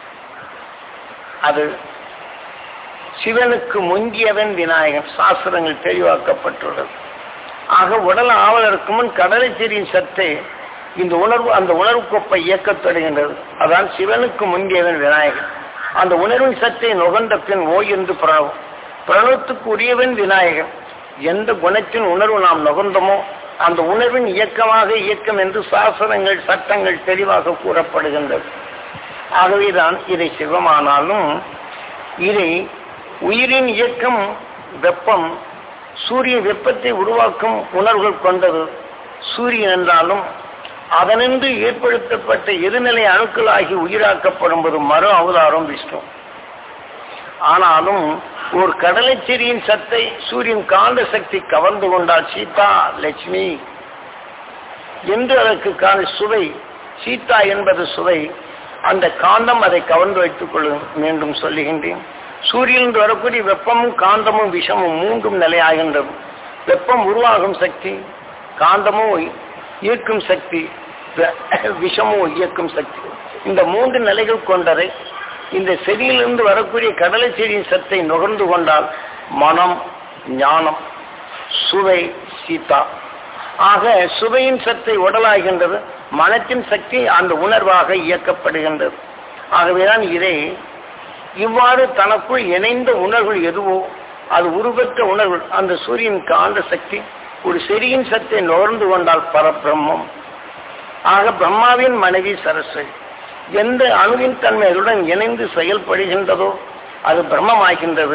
[SPEAKER 1] அது சிவனுக்கு முங்கியவன் விநாயகன் சாஸ்திரங்கள் தெளிவாக்கப்பட்டுள்ளது ஆக உடல் ஆவதற்கு முன் கடலை செடியின் சத்தை இந்த உணர்வு அந்த உணர்வு கொப்பை இயக்கத் தொடங்கின்றது அதான் சிவனுக்கு முந்தியவன் விநாயகன் அந்த உணர்வின் சத்தை நுகர்ந்த பின் ஓய் என்று பிரணவம் பிரணவத்துக்கு உரியவன் விநாயகன் எந்த குணத்தின் உணர்வு நாம் நுகர்ந்தோமோ அந்த உணர்வின் இயக்கமாக இயக்கம் என்று சாஸ்திரங்கள் சட்டங்கள் தெளிவாக கூறப்படுகின்றது ஆகவேதான் இதை சிவமானாலும் இதை உயிரின் இயக்கம் வெப்பம் சூரிய வெப்பத்தை உருவாக்கும் உணர்வுகள் கொண்டது சூரியன் என்றாலும் அதனின்று ஏற்படுத்தப்பட்ட எதிர்நிலை அணுக்களாகி உயிராக்கப்படும் போது மறு அவதாரம் விஷ்ணு ஆனாலும் ஒரு கடலை செடியின் சத்தை சூரியன் காந்த சக்தி கவர்ந்து கொண்டால் சீதா லட்சுமி என்று அதற்கு காண சுவை சீதா என்பது சுவை அந்த காந்தம் அதை கவர்ந்து வைத்துக் கொள்ளும் மீண்டும் சொல்லுகின்றேன் சூரியனில் வரக்கூடிய வெப்பமும் காந்தமும் விஷமும் மூன்றும் நிலையாகின்றது வெப்பம் உருவாகும் சக்தி காந்தமும் ஈர்க்கும் சக்தி விஷமும் இயக்கும் சக்தி இந்த மூன்று நிலைகள் கொண்டதை இந்த செடியிலிருந்து வரக்கூடிய கடலை செடியின் சத்தை நுகர்ந்து கொண்டால் மனம் ஞானம் சுவை சீதா ஆக சுவையின் சத்தை உடலாகின்றது மனத்தின் சக்தி அந்த உணர்வாக இயக்கப்படுகின்றது ஆகவேதான் இதை இவ்வாறு தனக்குள் இணைந்த உணர்வுகள் எதுவோ அது உருவற்ற உணர்வு அந்த சூரியன் காந்த சக்தி ஒரு செடியின் சத்தை நுகர்ந்து கொண்டால் பரபிரம்மம் ஆக பிரம்மாவின் மனைவி சரஸ்வதி எந்த அணுவின் தன்மை அதனுடன் இணைந்து செயல்படுகின்றதோ அது பிரம்மமாகின்றது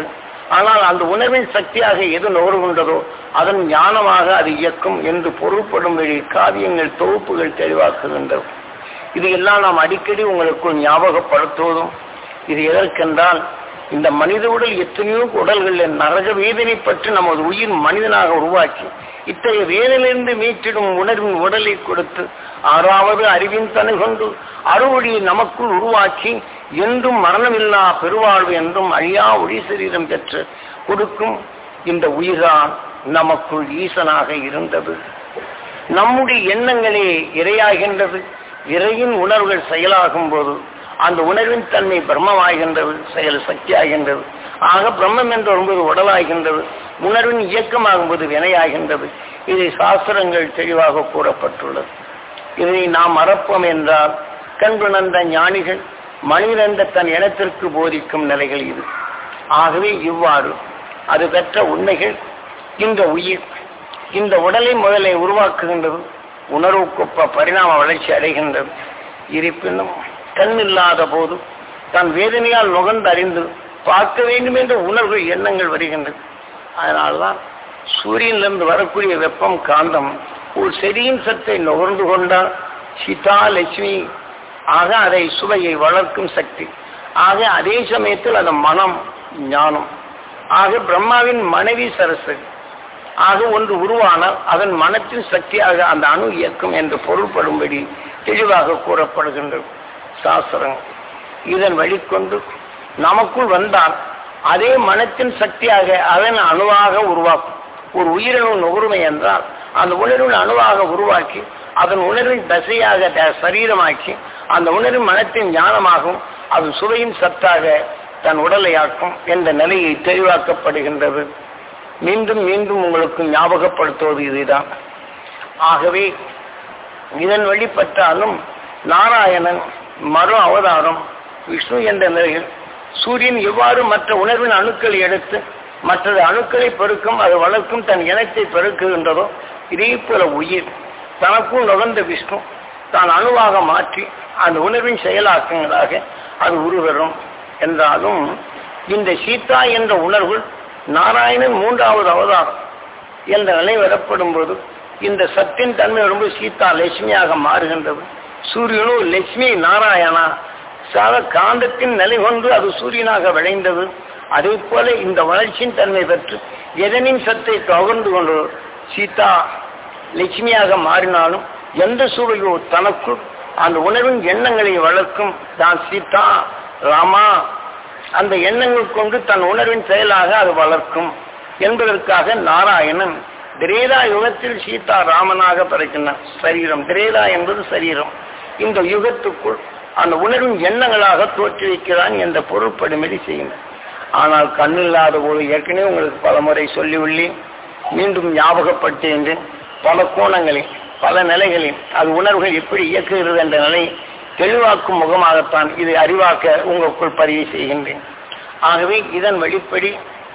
[SPEAKER 1] ஆனால் அந்த உணர்வின் சக்தியாக எது நுகர்கின்றதோ அதன் ஞானமாக அது இயக்கும் என்று பொருள்படும்படி காவியங்கள் தொகுப்புகள் தெளிவாக்குகின்றது இது எல்லாம் நாம் அடிக்கடி உங்களுக்குள் ஞாபகப்படுத்துவதும் இது எதற்கென்றால் இந்த மனித உடல் எத்தனையோ உடல்களில் நரக வேதனை பற்றி நமது உயிர் மனிதனாக உருவாக்கி இத்தகைய வேதனையிலிருந்து மீட்டிடும் உணர்வின் உடலை கொடுத்து ஆறாவது அறிவின் தனி கொண்டு அறுவழியை நமக்குள் உருவாக்கி என்றும் மரணமில்லா பெருவாழ்வு என்றும் அழியா ஒளி சரீரம் பெற்று கொடுக்கும் இந்த உயிர்தான் நமக்குள் ஈசனாக இருந்தது நம்முடைய எண்ணங்களே இரையாகின்றது இறையின் உணர்வுகள் செயலாகும் போது அந்த உணர்வின் தன்மை பிரம்மமாகின்றது செயல் சக்தியாகின்றது ஆக பிரம்மம் என்று வரும்போது உடலாகின்றது உணர்வின் இயக்கமாகும்போது வினையாகின்றது இதை சாஸ்திரங்கள் தெளிவாக கூறப்பட்டுள்ளது இதை நாம் மறப்போம் என்றால் கண்குணர்ந்த ஞானிகள் மனிதந்த தன் இனத்திற்கு போதிக்கும் நிலைகள் இது ஆகவே இவ்வாறு அது பெற்ற உண்மைகள் இந்த உயிர் இந்த உடலை முதலை உருவாக்குகின்றது உணர்வுக்குப்ப பரிணாம வளர்ச்சி அடைகின்றது இருப்பினும் கண் இல்லாத போது தன் வேதனையால் நுகர்ந்து அறிந்து பார்க்க வேண்டும் என்ற உணர்வு எண்ணங்கள் வருகின்றது அதனால்தான் சூரியனிலிருந்து வரக்கூடிய வெப்பம் காந்தம் ஒரு செடியின் சத்தை நுகர்ந்து கொண்டால் சீதா லட்சுமி ஆக அதை சுவையை வளர்க்கும் சக்தி ஆக அதே சமயத்தில் அந்த மனம் ஞானம் ஆக பிரம்மாவின் மனைவி சரஸ்வதி ஆக ஒன்று உருவானால் அதன் மனத்தின் சக்தியாக அந்த அணு இயக்கம் என்று பொருள்படும்படி தெளிவாக கூறப்படுகின்றது சாஸ்திரம் இதன் வழிகொண்டு நமக்குள் வந்தால் அதே மனத்தின் சக்தியாக அதன் அணுவாக உருவாக்கும் ஒரு உயிரணு நுகர்மை என்றால் அந்த உணர்வின் அணுவாக உருவாக்கி அதன் உணர்வின் தசையாக த- சரீரமாக்கி அந்த உணர்வின் மனத்தின் ஞானமாகும் அது சுவையின் சத்தாக தன் உடலையாக்கும் என்ற நிலையை தெளிவாக்கப்படுகின்றது மீண்டும் மீண்டும் உங்களுக்கு ஞாபகப்படுத்துவது இதுதான் ஆகவே இதன் வழிபட்டாலும் நாராயணன் மறு அவதாரம் விஷ்ணு என்ற நிலையில் சூரியன் எவ்வாறு மற்ற உணர்வின் அணுக்களை எடுத்து மற்றது அணுக்களை பெருக்கும் அது வளர்க்கும் தன் இனத்தை பெருக்குகின்றதோ இதே போல உயிர் தனக்குள் நுகர்ந்த விஷ்ணு தான் அணுவாக மாற்றி அந்த உணர்வின் செயலாக்கங்களாக அது உருவரும் என்றாலும் இந்த சீதா என்ற உணர்வு நாராயணன் மூன்றாவது அவதாரம் என்ற நிலை வரப்படும் போது இந்த சத்தின் தன்மை ரொம்ப சீதா லட்சுமியாக மாறுகின்றது சூரியனோ லட்சுமி நாராயணா சாத காந்தத்தின் நிலை கொண்டு அது சூரியனாக விளைந்தது அதே போல இந்த வளர்ச்சியின் தன்மை பெற்று எதனின் சத்தை கவர்ந்து கொண்டு சீதா லட்சுமியாக மாறினாலும் எந்த சூழலோ தனக்குள் அந்த உணர்வின் எண்ணங்களை வளர்க்கும் தான் சீதா ராமா அந்த எண்ணங்கள் கொண்டு தன் உணர்வின் செயலாக அது வளர்க்கும் என்பதற்காக நாராயணன் திரேதா யுகத்தில் சீதா ராமனாக பிறக்கின்றான் சரீரம் திரேதா என்பது சரீரம் இந்த யுகத்துக்குள் அந்த உணர்வின் எண்ணங்களாக தோற்றுவிக்கிறான் என்ற பொருட்படும்படி செய்கின்றான் ஆனால் கண்ணில்லாத போது ஏற்கனவே உங்களுக்கு பல முறை சொல்லியுள்ளேன் மீண்டும் ஞாபகப்படுத்துகின்றேன் பல கோணங்களில் பல நிலைகளில் அது உணர்வுகள் எப்படி இயக்குகிறது என்ற நிலை தெளிவாக்கும் முகமாகத்தான் இது அறிவாக்க உங்களுக்குள் பதிவு செய்கின்றேன் ஆகவே இதன் வழிப்படி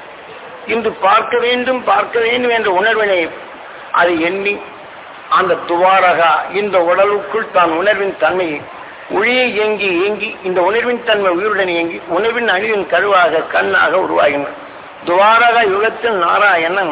[SPEAKER 1] இன்று பார்க்க வேண்டும் பார்க்க வேண்டும் என்ற உணர்வினை அது எண்ணி அந்த துவாரகா இந்த உடலுக்குள் தான் உணர்வின் தன்மையை ஒளியை இயங்கி இயங்கி இந்த உணர்வின் தன்மை உயிருடன் இயங்கி உணர்வின் அழிவின் கருவாக கண்ணாக உருவாகின்றன துவாரகா யுகத்தில் நாராயணன்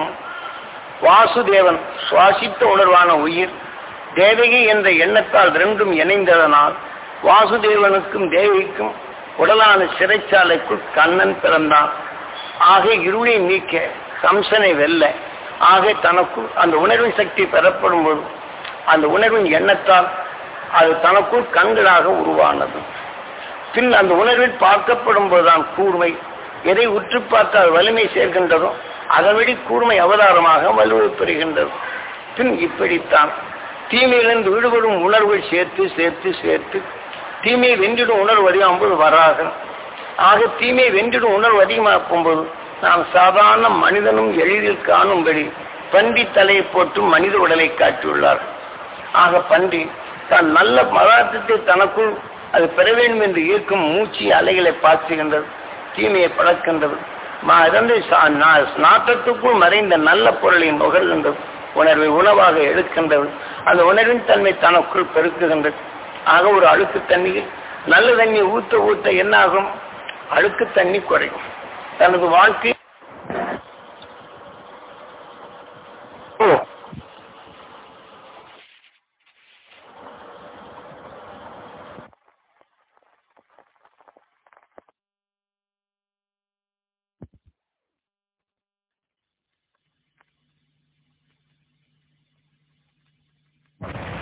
[SPEAKER 1] வாசுதேவன் சுவாசித்த உணர்வான உயிர் தேவகி என்ற எண்ணத்தால் ரெண்டும் இணைந்ததனால் வாசுதேவனுக்கும் தேவிக்கும் உடலான சிறைச்சாலைக்குள் கண்ணன் பிறந்தான் ஆக இருளை நீக்க கம்சனை வெல்ல ஆக தனக்குள் அந்த உணர்வின் சக்தி பெறப்படும் போது அந்த உணர்வின் எண்ணத்தால் அது தனக்குள் கண்களாக உருவானது பின் அந்த உணர்வில் பார்க்கப்படும் போதுதான் கூர்மை எதை உற்று பார்த்தால் வலிமை சேர்க்கின்றதோ அதன்படி கூர்மை அவதாரமாக வலுவை பெறுகின்றது பின் இப்படித்தான் தீமையிலிருந்து விடுபடும் உணர்வுகள் சேர்த்து சேர்த்து சேர்த்து தீமையை வென்றிடும் உணர்வு அதிகமாகும் போது வராக ஆக தீமையை வென்றிடும் உணர்வு அதிகமாக்கும் போது நாம் சாதாரண மனிதனும் எளிதில் காணும்படி பன்றி தலையை போட்டு மனித உடலை காட்டியுள்ளார் ஆக பன்றி தான் நல்ல பதார்த்தத்தை தனக்குள் அது பெற வேண்டும் என்று ஈர்க்கும் மூச்சு அலைகளை பாய்ச்சுகின்றது தீமையை பழக்கின்றது ம- இறந்து சா- நா- நாட்டத்துக்குள் மறைந்த நல்ல பொருளை நுகர்கின்றது உணர்வை உணவாக எடுக்கின்றது அந்த உணர்வின் தன்மை தனக்குள் பெருக்குகின்றது ஆக ஒரு அழுக்கு தண்ணியில் நல்ல தண்ணி ஊத்த ஊத்த என்ன ஆகும் அழுக்கு தண்ணி குறையும் தனது வாழ்க்கை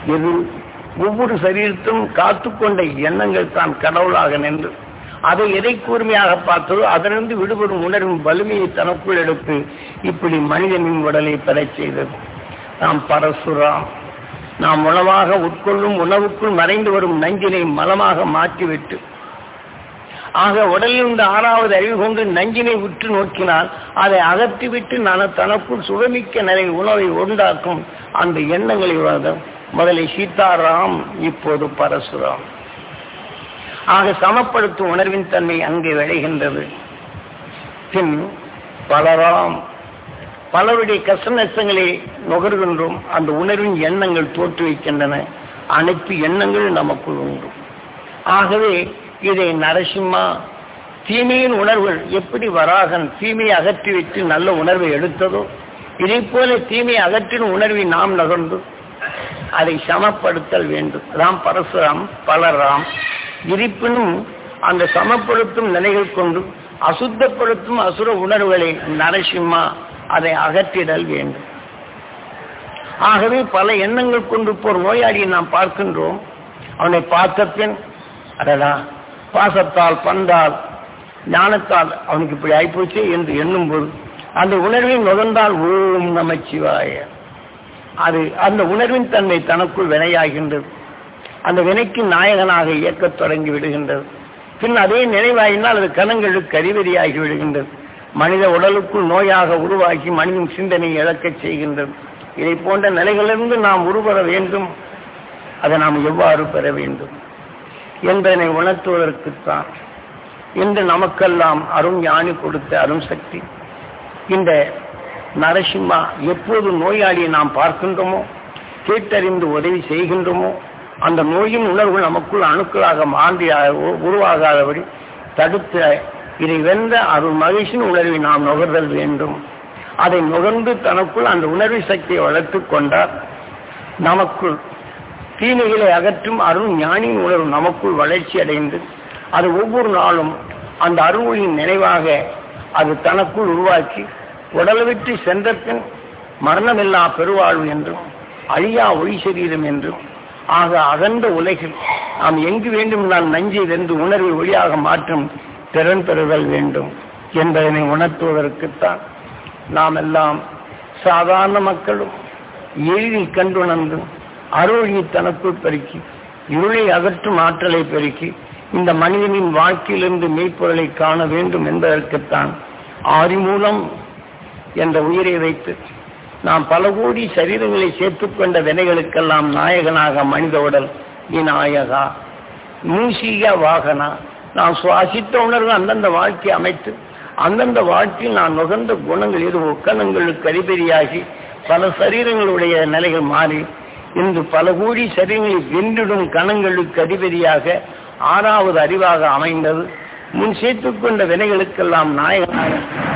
[SPEAKER 1] எது ஒவ்வொரு சரீரத்தும் காத்துக்கொண்ட எண்ணங்கள் தான் கடவுளாக நின்று அதை எதை கூர்மையாக பார்த்ததோ அதிலிருந்து விடுபடும் உணர்வின் வலிமையை தனக்குள் எடுத்து இப்படி மனிதனின் உடலை பெறச் செய்தது நாம் பரசுராம் நாம் உணவாக உட்கொள்ளும் உணவுக்குள் மறைந்து வரும் நஞ்சினை மலமாக மாற்றிவிட்டு ஆக உடலில் இந்த ஆறாவது அறிவு கொண்டு நஞ்சினை உற்று நோக்கினால் அதை அகற்றிவிட்டு நான் தனக்குள் சுகமிக்க நிலை உணவை உண்டாக்கும் அந்த எண்ணங்களை வாதம் முதலில் சீதாராம் இப்போது பரசுராம் ஆக சமப்படுத்தும் உணர்வின் தன்மை அங்கே விளைகின்றது பின் பலராம் பலருடைய கஷ்ட நஷ்டங்களை நுகர்கின்றோம் அந்த உணர்வின் எண்ணங்கள் தோற்றுவிக்கின்றன அனைத்து எண்ணங்கள் நமக்குள் உண்டு ஆகவே இதை நரசிம்மா தீமையின் உணர்வுகள் எப்படி வராகன் தீமையை அகற்றிவிட்டு நல்ல உணர்வை எடுத்ததோ இதை போல தீமையை அகற்றின உணர்வை நாம் நகர்ந்து அதை சமப்படுத்தல் வேண்டும் ராம் பரசுராம் பலராம் இருப்பினும் அந்த சமப்படுத்தும் நிலைகள் கொண்டு அசுத்தப்படுத்தும் அசுர உணர்வுகளை நரசிம்மா அதை அகற்றிடல் வேண்டும் ஆகவே பல எண்ணங்கள் கொண்டு போர் நோயாளியை நாம் பார்க்கின்றோம் அவனை பார்த்த பின் அடடா பாசத்தால் பந்தால் ஞானத்தால் அவனுக்கு இப்படி ஆயிப்போச்சு என்று எண்ணும் போது அந்த உணர்வை நுகர்ந்தால் ஓம் நமச்சிவாய அது அந்த உணர்வின் தன்மை தனக்குள் வினையாகின்றது அந்த வினைக்கு நாயகனாக இயக்கத் தொடங்கி விடுகின்றது பின் அதே நினைவாயினால் அது கணங்களுக்கு அறிவறியாகி விடுகின்றது மனித உடலுக்குள் நோயாக உருவாக்கி மனிதன் சிந்தனை இழக்கச் செய்கின்றது இதை போன்ற நிலைகளிலிருந்து நாம் உருவர வேண்டும் அதை நாம் எவ்வாறு பெற வேண்டும் என்பதனை உணர்த்துவதற்குத்தான் இன்று நமக்கெல்லாம் அருண் ஞானி கொடுத்த அருண் சக்தி இந்த நரசிம்மா எப்போது நோயாளியை நாம் பார்க்கின்றோமோ கேட்டறிந்து உதவி செய்கின்றோமோ அந்த நோயின் உணர்வு நமக்குள் அணுக்களாக மாறி உருவாகாதபடி தடுத்த இதை வென்ற அருள் மகிழ்ச்சியின் உணர்வை நாம் நுகர்தல் வேண்டும் அதை நுகர்ந்து தனக்குள் அந்த உணர்வு சக்தியை வளர்த்து கொண்டால் நமக்குள் தீமைகளை அகற்றும் அருள் ஞானியின் உணர்வு நமக்குள் வளர்ச்சி அடைந்து அது ஒவ்வொரு நாளும் அந்த அருள்களின் நினைவாக அது தனக்குள் உருவாக்கி உடலை விட்டு சென்ற பின் மரணமில்லா பெருவாழ்வு என்றும் அழியா ஒளி சரீரம் என்றும் ஆக அகன்ற உலகில் நாம் எங்கு வேண்டும் நான் நஞ்சை வென்று உணர்வை ஒளியாக மாற்றும் திறன் பெறுதல் வேண்டும் என்பதனை உணர்த்துவதற்குத்தான் நாம் எல்லாம் சாதாரண மக்களும் எளிதில் கண்டுணர்ந்து அருளை தனக்குள் பெருக்கி இருளை அகற்றும் ஆற்றலை பெருக்கி இந்த மனிதனின் வாழ்க்கையிலிருந்து மெய்ப்பொருளை காண வேண்டும் என்பதற்குத்தான் ஆதி மூலம் என்ற உயிரை வைத்து நாம் பல கோடி சரீரங்களை சேர்த்துக்கொண்ட வினைகளுக்கெல்லாம் நாயகனாக மனித உடல் விநாயகா மூசிக வாகனா நாம் சுவாசித்த உணர்வு அந்தந்த வாழ்க்கை அமைத்து அந்தந்த வாழ்க்கையில் நான் நுகர்ந்த குணங்கள் எது ஒக்கணங்களுக்கு அறிபெறியாகி பல சரீரங்களுடைய நிலைகள் மாறி இன்று பல கோடி சரீரங்களை வென்றிடும் கணங்களுக்கு அதிபதியாக ஆறாவது அறிவாக அமைந்தது முன் சேர்த்துக் கொண்ட வினைகளுக்கெல்லாம் நாயகனாக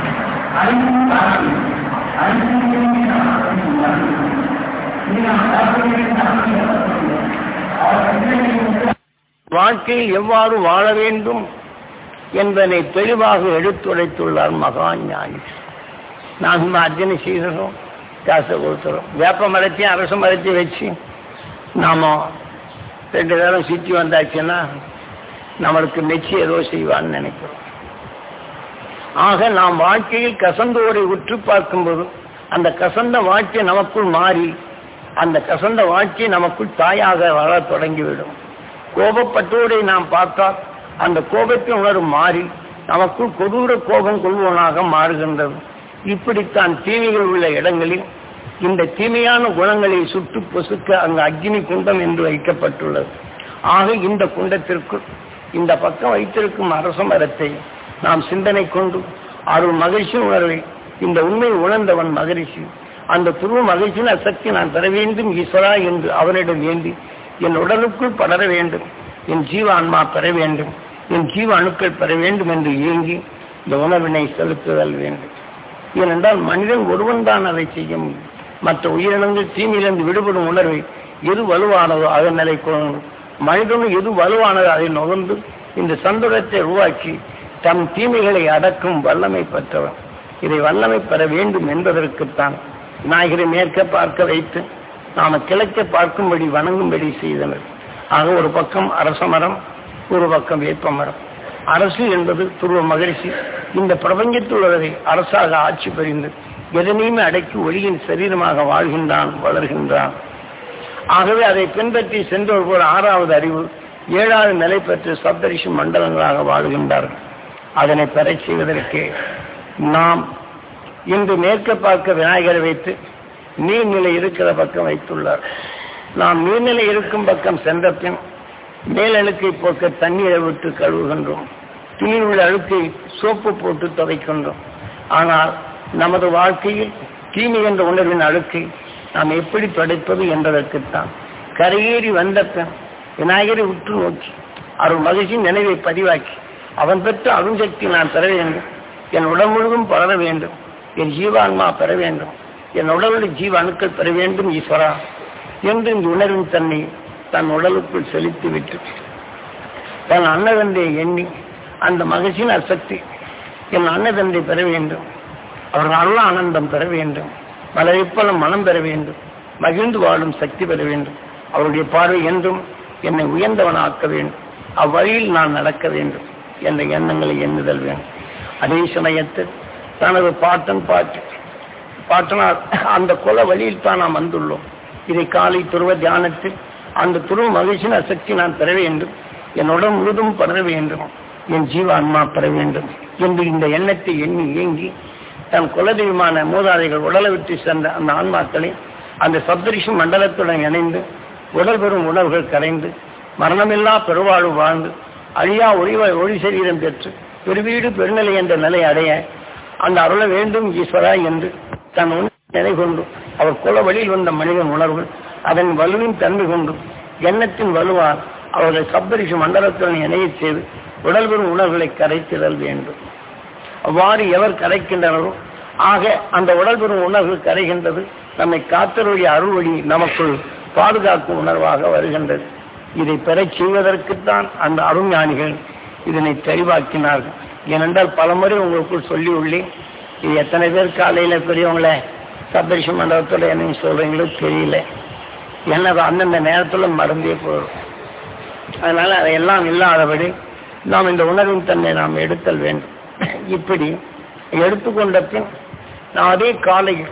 [SPEAKER 1] வாழ்க்கையில் எவ்வாறு வாழ வேண்டும் என்பதை தெளிவாக எடுத்துரைத்துள்ளார் மகா ஞானி நாம் அர்ஜனை செய்கிறோம் காசை கொடுத்துறோம் வேப்ப மரத்தையும் அரச மரத்தையும் வச்சு நாம ரெண்டு பேரும் சுற்றி வந்தாச்சுன்னா நம்மளுக்கு மெச்சி ஏதோ செய்வான்னு நினைக்கிறோம் ஆக நாம் வாழ்க்கையில் கசந்தோரை உற்று பார்க்கும்போது அந்த கசந்த வாழ்க்கை நமக்குள் மாறி அந்த கசந்த வாழ்க்கை நமக்குள் தாயாக வளர தொடங்கிவிடும் கோபப்பட்டோரை நாம் பார்த்தால் அந்த கோபத்தின் உணர்வு மாறி நமக்குள் கொடூர கோபம் கொள்வனாக மாறுகின்றது இப்படித்தான் தீமைகள் உள்ள இடங்களில் இந்த தீமையான குணங்களை சுட்டு பொசுக்க அங்கு அக்னி குண்டம் என்று வைக்கப்பட்டுள்ளது ஆக இந்த குண்டத்திற்குள் இந்த பக்கம் வைத்திருக்கும் அரச மரத்தை நாம் சிந்தனை கொண்டு அருள் மகிழ்ச்சி உணர்வை இந்த உண்மை உணர்ந்தவன் மகிழ்ச்சி அந்த துருவ மகிழ்ச்சியின் அசக்தி நான் பெற வேண்டும் ஈஸ்வரா என்று அவனிடம் வேண்டி என் உடலுக்குள் படர வேண்டும் என் ஜீவ ஆன்மா பெற வேண்டும் என் ஜீவ அணுக்கள் பெற வேண்டும் என்று இயங்கி இந்த உணர்வினை செலுத்துதல் வேண்டும் ஏனென்றால் மனிதன் ஒருவன் தான் அதை செய்ய முடியும் மற்ற உயிரினங்கள் தீமையிலிருந்து விடுபடும் உணர்வை எது வலுவானதோ அதன் நிலை கொள்ளணும் மனிதனும் எது வலுவானதோ அதை நுகர்ந்து இந்த சந்தோஷத்தை உருவாக்கி தம் தீமைகளை அடக்கும் வல்லமை பெற்றவன் இதை வல்லமை பெற வேண்டும் என்பதற்குத்தான் விநாயகரை மேற்க பார்க்க வைத்து நாம கிழக்க பார்க்கும்படி வணங்கும்படி செய்தனர் ஆக ஒரு பக்கம் அரச மரம் ஒரு பக்கம் வேப்ப மரம் அரசு என்பது துருவ மகரிஷி இந்த பிரபஞ்சத்தில் உள்ளதை அரசாக ஆட்சி புரிந்து எதனையுமே அடக்கி ஒளியின் சரீரமாக வாழ்கின்றான் வளர்கின்றான் ஆகவே அதை பின்பற்றி சென்றவர் போல ஆறாவது அறிவு ஏழாவது நிலை பெற்று சப்தரிஷி மண்டலங்களாக வாழ்கின்றார்கள் அதனை பெறச் செய்வதற்கு நாம் இன்று மேற்க பார்க்க விநாயகரை வைத்து நீர்நிலை இருக்கிற பக்கம் வைத்துள்ளார் நாம் நீர்நிலை இருக்கும் பக்கம் சென்ற பின் மேலழுக்கை போக்க தண்ணீரை விட்டு கழுவுகின்றோம் துணியில் உள்ள அழுக்கை சோப்பு போட்டு துவைக்கின்றோம் ஆனால் நமது வாழ்க்கையில் தீமை என்ற உணர்வின் அழுக்கை நாம் எப்படி துடைப்பது என்பதற்குத்தான் கரையேறி வந்த பின் விநாயகரை உற்று நோக்கி அருள் மகிழ்ச்சியின் நினைவை பதிவாக்கி அவன் பெற்ற அருண்சக்தி நான் பெற வேண்டும் என் உடல் முழுவதும் பரவ வேண்டும் என் ஜீவான்மா பெற வேண்டும் என் உடலில் ஜீவ அணுக்கள் பெற வேண்டும் ஈஸ்வரா என்று இந்த உணர்வின் தன்னை தன் உடலுக்குள் செலுத்திவிட்டு தன் அன்னதந்தை எண்ணி அந்த மகிழ்ச்சியின் அசக்தி என் அன்னதந்தை பெற வேண்டும் அவர்கள் நல்ல ஆனந்தம் பெற வேண்டும் மலரிப்பலம் மனம் பெற வேண்டும் மகிழ்ந்து வாழும் சக்தி பெற வேண்டும் அவருடைய பார்வை என்றும் என்னை உயர்ந்தவனாக்க வேண்டும் அவ்வழியில் நான் நடக்க வேண்டும் என்ற எண்ணங்களை எண்ணுதல் வேண்டும் அதே சமயத்தில் தனது பாட்டன் பாட்டு பாட்டனார் அந்த குல வழியில் தான் நாம் வந்துள்ளோம் இதை காலை துருவ தியானத்தில் அந்த துருவ மகிழ்ச்சியின் அசக்தி நான் பெற வேண்டும் என் உடல் முழுதும் பெற வேண்டும் என் ஜீவ ஆன்மா பெற வேண்டும் என்று இந்த எண்ணத்தை எண்ணி ஏங்கி தன் குலதெய்வமான மூதாதைகள் உடலை விட்டு சென்ற அந்த ஆன்மாக்களை அந்த சப்தரிஷி மண்டலத்துடன் இணைந்து உடல் பெறும் உணர்வுகள் கரைந்து மரணமில்லா பெருவாழ்வு வாழ்ந்து அழியா ஒளி ஒளி சரீரம் பெற்று பெருவீடு பெருநிலை என்ற நிலை அடைய அந்த அருள வேண்டும் ஈஸ்வரா என்று தன் நிலை கொண்டு அவர் குல வழியில் வந்த மனிதன் உணர்வு அதன் வலுவின் தன்மை கொண்டு எண்ணத்தின் வலுவால் அவர்கள் சப்தரிஷி மண்டலத்துடன் இணையச் செய்து உடல் பெறும் உணர்வுகளை கரைத்திடல் வேண்டும் அவ்வாறு எவர் கரைக்கின்றனரோ ஆக அந்த உடல் பெறும் உணர்வு கரைகின்றது நம்மை காத்தருடைய அருள் வழி நமக்குள் பாதுகாக்கும் உணர்வாக வருகின்றது இதை பெறச் செய்வதற்குத்தான் அந்த அருஞானிகள் இதனை தெளிவாக்கினார்கள் ஏனென்றால் பலமுறை உங்களுக்குள் சொல்லி உள்ளேன் இது எத்தனை பேர் காலையில பெரியவங்கள சப்தரிஷி மண்டபத்தோட என்ன சொல்றீங்களோ தெரியல ஏன்னா அந்தந்த நேரத்துல மறந்தே போயிடும் அதனால அதையெல்லாம் இல்லாதபடி நாம் இந்த உணர்வின் தன்னை நாம் எடுத்தல் வேண்டும் இப்படி எடுத்துக்கொண்ட பின் நான் அதே காலையில்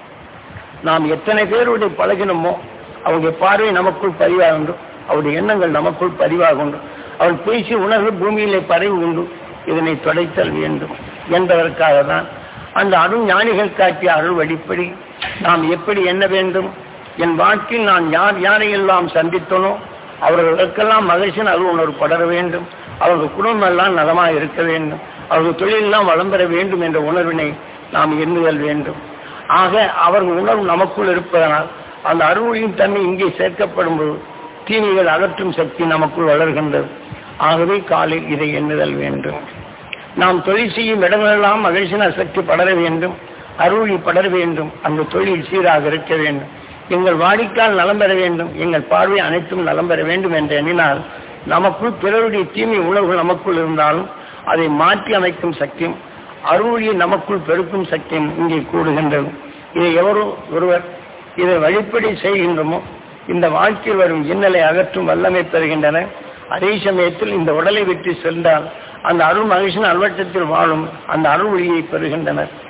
[SPEAKER 1] நாம் எத்தனை பேருடைய பழகினமோ அவங்க பார்வை நமக்குள் பதிவாக அவருடைய எண்ணங்கள் நமக்குள் பதிவாக உண்டு அவள் பேசி உணர்வு பூமியிலே பரவி உண்டு இதனை தொலைத்தல் வேண்டும் என்பதற்காக தான் அந்த அருள் ஞானிகள் காட்டிய அருள் வழிப்படி நாம் எப்படி எண்ண வேண்டும் என் வாழ்க்கையில் நான் யார் யாரையெல்லாம் சந்தித்தனோ அவர்களுக்கெல்லாம் மகிழ்ச்சியின் அருள் உணர்வு படர வேண்டும் அவர்கள் குடும்பம் எல்லாம் நலமாக இருக்க வேண்டும் அவர்கள் தொழிலெல்லாம் வளம் பெற வேண்டும் என்ற உணர்வினை நாம் எண்ணுதல் வேண்டும் ஆக அவர்கள் உணர்வு நமக்குள் இருப்பதனால் அந்த அருளின் தன்மை இங்கே சேர்க்கப்படும் போது தீமைகள் அகற்றும் சக்தி நமக்குள் வளர்கின்றது ஆகவே காலில் இதை எண்ணுதல் வேண்டும் நாம் தொழில் செய்யும் இடங்களெல்லாம் மகிழ்ச்சின சக்தி படர வேண்டும் அருளி படர வேண்டும் அந்த தொழில் சீராக இருக்க வேண்டும் எங்கள் வாடிக்கால் நலம் பெற வேண்டும் எங்கள் பார்வை அனைத்தும் நலம் பெற வேண்டும் என்று எண்ணினால் நமக்குள் பிறருடைய தீமை உணர்வுகள் நமக்குள் இருந்தாலும் அதை மாற்றி அமைக்கும் சக்தியும் அருளியை நமக்குள் பெருக்கும் சக்தியும் இங்கே கூடுகின்றது இதை எவரோ ஒருவர் இதை வழிப்படி செய்கின்றமோ இந்த வாழ்க்கையில் வரும் இன்னலை அகற்றும் வல்லமை பெறுகின்றன அதே சமயத்தில் இந்த உடலை விட்டு சென்றால் அந்த அருள் மகிழ்ச்சியின் அல்வட்டத்தில் வாழும் அந்த அருள் ஒளியை பெறுகின்றனர்